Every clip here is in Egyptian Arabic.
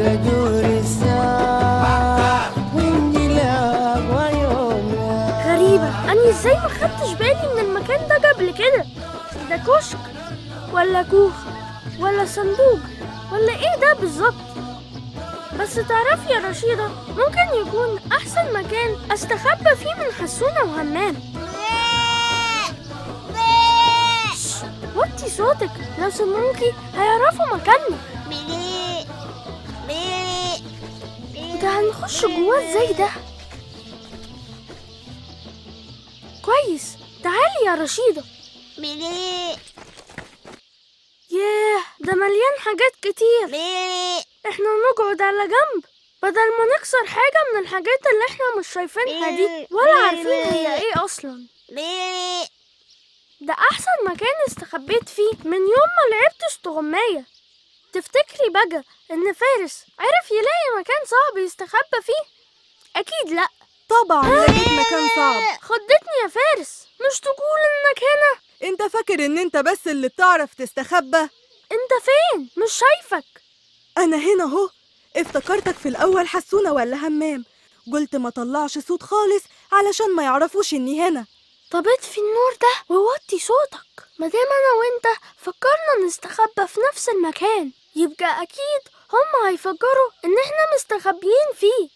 غريبة أنا إزاي ما خدتش بالي من المكان ده قبل كده ده كشك ولا كوخ ولا صندوق ولا إيه ده بالظبط بس تعرفي يا رشيدة ممكن يكون أحسن مكان أستخبى فيه من حسونة وهمام شش، وطي صوتك لو سموكي هيعرفوا مكاننا وده هنخش جواه ازاي ده كويس تعالي يا رشيدة ياه ده مليان حاجات كتير احنا نقعد على جنب بدل ما نكسر حاجة من الحاجات اللي احنا مش شايفينها دي ولا عارفين هي ايه اصلا ده احسن مكان استخبيت فيه من يوم ما لعبت استغماية تفتكري بقى ان فارس عرف يلاقي مكان صعب يستخبى فيه اكيد لا طبعا لقيت مكان صعب خضتني يا فارس مش تقول انك هنا انت فاكر ان انت بس اللي بتعرف تستخبى انت فين مش شايفك انا هنا اهو افتكرتك في الاول حسونة ولا همام قلت ما طلعش صوت خالص علشان ما يعرفوش اني هنا طب اطفي النور ده ووطي صوتك مادام انا وانت فكرنا نستخبى في نفس المكان يبقى اكيد هم هيفكروا ان احنا مستخبيين فيه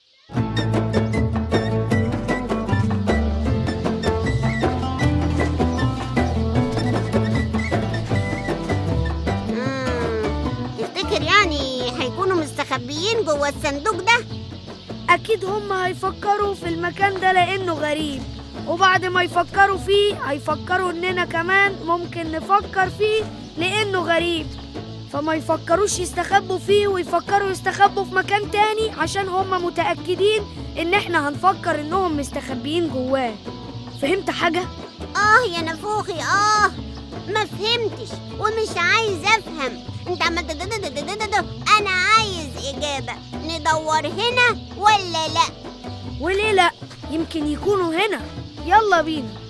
تفتكر يعني هيكونوا مستخبيين جوه الصندوق ده أكيد هم هيفكروا في المكان ده لأنه غريب وبعد ما يفكروا فيه هيفكروا إننا كمان ممكن نفكر فيه لأنه غريب فما يفكروش يستخبوا فيه ويفكروا يستخبوا في مكان تاني عشان هم متأكدين إن إحنا هنفكر إنهم مستخبيين جواه فهمت حاجة؟ اه يا نفوخي اه ما فهمتش ومش عايز افهم انت عمال تددددددد. انا عايز اجابه ندور هنا ولا لا وليه لأ؟ يمكن يكونوا هنا يلا بينا